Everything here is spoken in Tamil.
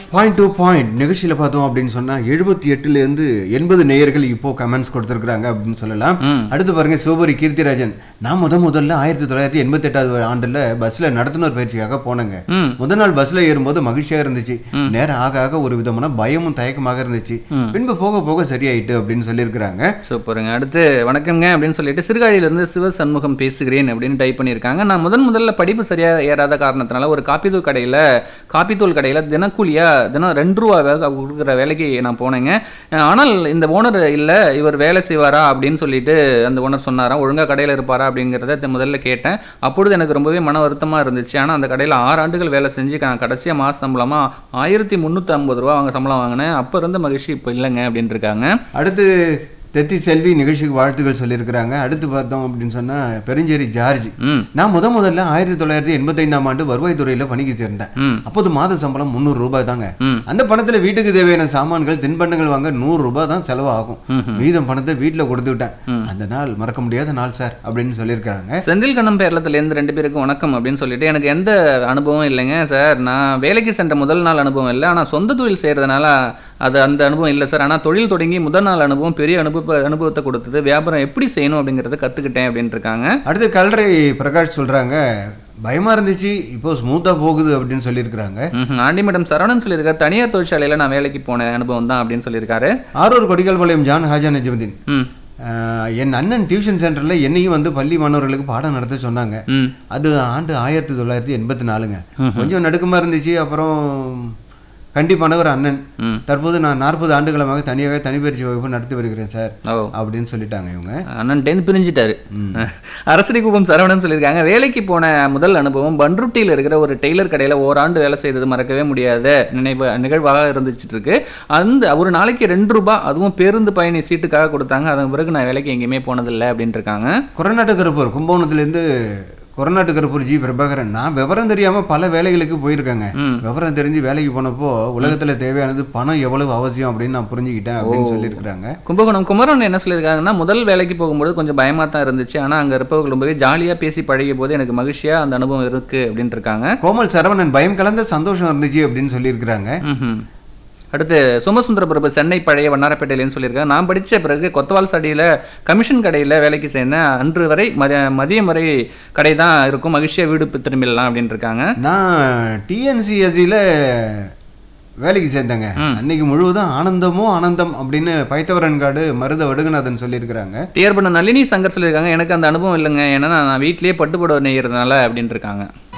பாயிண்ட் டு பாயிண்ட் நிகழ்ச்சியில பார்த்தோம் அப்படின்னு சொன்னா எழுபத்தி எட்டுல இருந்து எண்பது நேயர்கள் இப்போ கமெண்ட்ஸ் கொடுத்திருக்காங்க அப்படின்னு சொல்லலாம் ம். அடுத்து பாருங்க சிவபுரி கீர்த்திராஜன் நான் முத முதல்ல ஆயிரத்தி தொள்ளாயிரத்தி எண்பத்தி எட்டாவது ஆண்டுல பஸ்ல நடத்துனர் பயிற்சிக்காக போனேங்க ம் முதல் நாள் பஸ்ல ஏறும்போது மகிழ்ச்சியா இருந்துச்சு நேரம் ஆக ஆக ஒரு விதமான பயமும் தயக்கமாக இருந்துச்சு பின்பு போக போக சரியாயிட்டு அப்படின்னு சொல்லியிருக்கிறாங்க சூப்பருங்க அடுத்து வணக்கங்க அப்படின்னு சொல்லிட்டு சிறுகாழியிலிருந்து சிவ சண்முகம் பேசுகிறேன் அப்படின்னு டைப் பண்ணியிருக்காங்க நான் முதன் முதல்ல படிப்பு சரியா ஏறாத காரணத்தினால ஒரு காப்பித்தூள் கடையில காப்பித்தூள் கடையில தினக்கூலியா தினம் ரெண்டு ரூபா வே- கொடுக்குற வேலைக்கு நான் போனேங்க அஹ் ஆனால் இந்த ஓனர் இல்ல இவர் வேலை செய்வாரா அப்படின்னு சொல்லிட்டு அந்த ஓனர் சொன்னாராம் ஒழுங்கா கடையில இருப்பாரா அப்படிங்கிறத த- முதல்ல கேட்டேன் அப்பொழுது எனக்கு ரொம்பவே மன வருத்தமா இருந்துச்சு ஆனா அந்த கடையில ஆறு ஆண்டுகள் வேலை செஞ்சு நான் கடைசியா மாச சம்பளமா ஆயிரத்தி முந்நூற்றி ஐம்பது ரூபா அவங்க சம்பளம் வாங்கினேன் அப்ப இருந்த மகிழ்ச்சி இப்போ இல்லைங்க அப்படின்னு இருக்காங்க அடுத்து தெத்தி செல்வி நிகழ்ச்சிக்கு வாழ்த்துக்கள் சொல்லியிருக்கிறாங்க அடுத்து பார்த்தோம் அப்படின்னு சொன்னா பெருஞ்சேரி ஜார்ஜ் ம் நான் முத முதல்ல ஆயிரத்தி தொள்ளாயிரத்தி எண்பத்தைந்தாம் ஆண்டு வருவாய்த்துறையில பணிக்கு சேர்ந்தேன் ம் அப்போது மாத சம்பளம் முந்நூறு ரூபாய் தாங்க ம் அந்த பணத்துல வீட்டுக்கு தேவையான சாமான்கள் தின்பண்டங்கள் வாங்க நூறு ரூபாய் தான் செலவாகும் ம்ஹும். மீதம் பணத்தை வீட்டுல கொடுத்து விட்டேன் அந்த நாள் மறக்க முடியாத நாள் சார் அப்படின்னு சொல்லியிருக்காங்க செந்தில் கண்ணம் பேரளத்துலேருந்து ரெண்டு பேருக்கும் வணக்கம் அப்படின்னு சொல்லிட்டு எனக்கு எந்த அனுபவம் இல்லைங்க சார் நான் வேலைக்கு சென்ற முதல் நாள் அனுபவம் இல்லை ஆனால் சொந்த தொழில் செய்கிறதுனால அது அந்த அனுபவம் இல்லை சார் ஆனால் தொழில் தொடங்கி முதல் நாள் அனுபவம் பெரிய அனுபவ அனுபவத்தை கொடுத்தது வியாபாரம் எப்படி செய்யணும் அப்படிங்கிறத கற்றுக்கிட்டேன் அப்படின்னு இருக்காங்க அடுத்து கல்றை பிரகாஷ் சொல்றாங்க பயமா இருந்துச்சு இப்போ ஸ்மூத்தா போகுது அப்படின்னு சொல்லியிருக்கிறாங்க ம்ஹும். ஆண்டி மேடம் சரவணன் சொல்லியிருக்காரு தனியார் தொழிற்சாலையில் நான் வேலைக்கு போன அனுபவம் தான் அப்படின்னு சொல்லியிருக்காரு ஆரூர் கொடிக்கல்பாளையம் ஜான் ஹாஜா நஜமுதீன் ம் ஆஹ் என் அண்ணன் டியூஷன் சென்டர்ல என்னையும் வந்து பள்ளி மாணவர்களுக்கு பாடம் நடத்த சொன்னாங்க ம் அது ஆண்டு ஆயிரத்தி தொள்ளாயிரத்தி எண்பத்தி நாலுங்க கொஞ்சம் நடுக்கமா இருந்துச்சு அப்புறம் கண்டிப்பானவர் அண்ணன் ம் தற்போது நான் நாற்பது ஆண்டுகளமாக தனியாக தனிப்பயிற்சி வகுப்பு நடத்தி வருகிறேன் சார் ஓ அப்படின்னு சொல்லிட்டாங்க இவங்க அண்ணன் டென்த் பிரிஞ்சிட்டாரு அரசடி குப்பம் சரவணன் சொல்லியிருக்காங்க வேலைக்கு போன முதல் அனுபவம் பன்ருட்டியில் இருக்கிற ஒரு டெய்லர் கடையில் ஓராண்டு வேலை செய்தது மறக்கவே முடியாத நினைவு நிகழ்வாக இருந்துச்சிட்டு இருக்கு அந்த ஒரு நாளைக்கு ரெண்டு ரூபாய் அதுவும் பேருந்து பயணி சீட்டுக்காக கொடுத்தாங்க அதன் பிறகு நான் வேலைக்கு எங்கேயுமே போனதில்லை அப்படின்ட்டு இருக்காங்க கொரநாட்டு கருப்பூர் கும்பகோணத்துலேருந்து கொரநாட்டு கருப்பூர் ஜி பிரபாகரன் நான் விவரம் தெரியாம பல வேலைகளுக்கு போயிருக்கேங்க ம் விவரம் தெரிஞ்சு வேலைக்கு போனப்போ உலகத்துல தேவையானது பணம் எவ்வளவு அவசியம் அப்படின்னு நான் புரிஞ்சுக்கிட்டேன் அப்படின்னு சொல்லியிருக்கிறாங்க கும்பகோணம் குமரன் என்ன சொல்லியிருக்காங்கன்னா முதல் வேலைக்கு போகும்போது கொஞ்சம் பயமா தான் இருந்துச்சு ஆனால் அங்கே இருப்பவர்கள் ரொம்பவே ஜாலியாக பேசி பழகிய போது எனக்கு மகிழ்ச்சியாக அந்த அனுபவம் இருக்கு அப்படின்ட்டு இருக்காங்க கோமல் சரவணன் பயம் கலந்த சந்தோஷம் இருந்துச்சு அப்படின்னு சொல்லியிருக்கிறாங்க ம்ஹும். அடுத்து சோமசுந்தர பிரபு சென்னை பழைய வண்ணாரப்பேட்டையிலன்னு சொல்லியிருக்காங்க நான் படித்த பிறகு கொத்தவால் சடியில் கமிஷன் கடையில் வேலைக்கு சேர்ந்தேன் அன்று வரை மதிய மதியம் வரை கடை தான் இருக்கும் மகிழ்ச்சியாக வீடு பு- திரும்பிடலாம் அப்படின்னு இருக்காங்க நான் டிஎன்சிஎஸ்சியில் வேலைக்கு சேர்ந்தேங்க அன்னைக்கு முழுவதும் ஆனந்தமோ ஆனந்தம் அப்படின்னு பைத்தவரன்காடு மருத வடுகநாதன் சொல்லியிருக்கிறாங்க டிஆர் பண்ண நளினி சங்கர் சொல்லியிருக்காங்க எனக்கு அந்த அனுபவம் இல்லைங்க ஏன்னா நான் வீட்லயே பட்டுப்புடவை நெய்யறதுனால அப்படின்னு இருக்காங்க